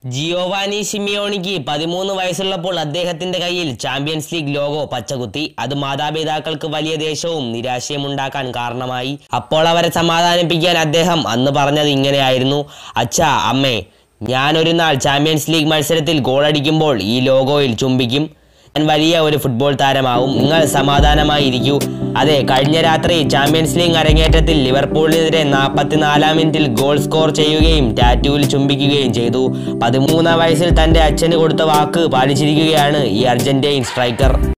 Giovanni സിമിയോണിക്ക് പതിമൂന്ന് വയസ്സുള്ളപ്പോൾ അദ്ദേഹത്തിന്റെ കയ്യിൽ ചാമ്പ്യൻസ് ലീഗ് ലോഗോ പച്ചകുത്തി അത് മാതാപിതാക്കൾക്ക് വലിയ ദേഷ്യവും നിരാശയും ഉണ്ടാക്കാൻ കാരണമായി അപ്പോൾ അവരെ സമാധാനിപ്പിക്കാൻ അദ്ദേഹം അന്ന് പറഞ്ഞത് ഇങ്ങനെയായിരുന്നു അച്ഛാ അമ്മേ ഞാനൊരു നാൾ ചാമ്പ്യൻസ് ലീഗ് മത്സരത്തിൽ ഗോളടിക്കുമ്പോൾ ഈ ലോഗോയിൽ ചുംബിക്കും ഞാൻ വലിയ ഒരു ഫുട്ബോൾ താരമാവും നിങ്ങൾ സമാധാനമായി ഇരിക്കൂ അതെ കഴിഞ്ഞ രാത്രി ചാമ്പ്യൻസ് ലീഗ് അരങ്ങേറ്റത്തിൽ ലിവർപൂളിനെതിരെ നാൽപ്പത്തിനാലാം മിനിറ്റിൽ ഗോൾ സ്കോർ ചെയ്യുകയും ടാറ്റുവിൽ ചുംബിക്കുകയും ചെയ്തു പതിമൂന്നാം വയസ്സിൽ തന്റെ അച്ഛന് കൊടുത്ത വാക്ക് പാലിച്ചിരിക്കുകയാണ് ഈ അർജന്റീൻ സ്ട്രൈക്കർ